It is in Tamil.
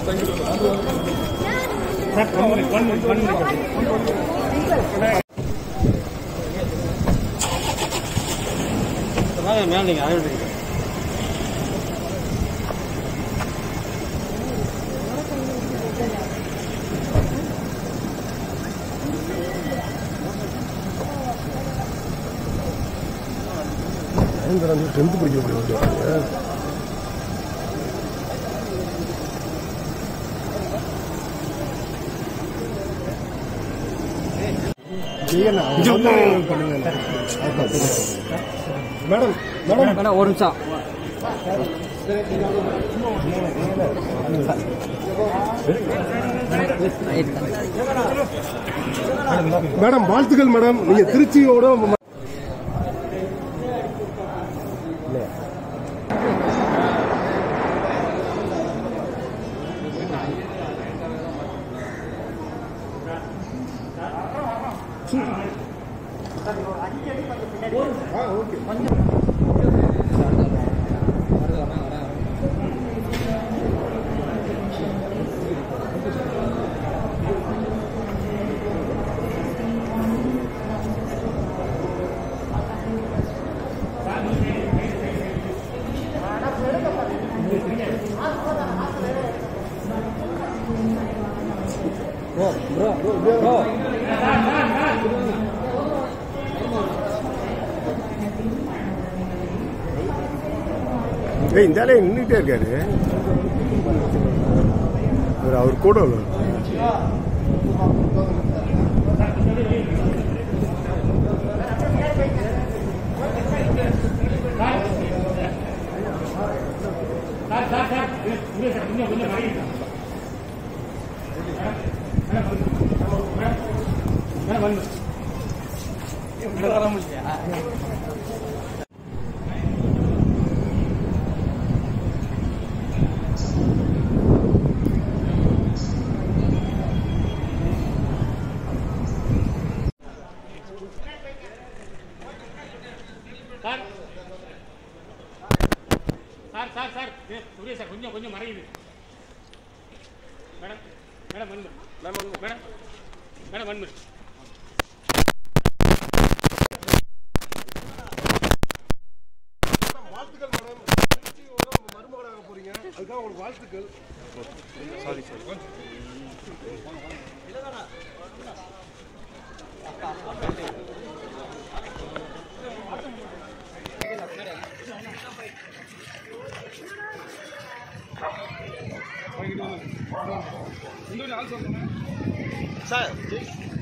மேலே நீங்கள் ஆயிடுறீங்க டென்த் படிக்க மேடம் மேடம் மேடம் ஒரு நிமிஷம் மேடம் வாழ்த்துக்கள் மேடம் நீங்க திருச்சியோட ஏய் இந்த ஆளே நின்றுட்டே இருக்காரு அவர் அவர் கூட உள்ள சார் சார் சார் சார் ஏ, சூர்யா சார் கொஞ்சம் கொஞ்சம் மறையுது madam madam one madam madam madam one minute வாழ்த்துக்கள் மேடம் திருச்சியோட மருமகனாக போறீங்க அதுக்காக உங்களுக்கு வாழ்த்துக்கள் சாரி சார் சார்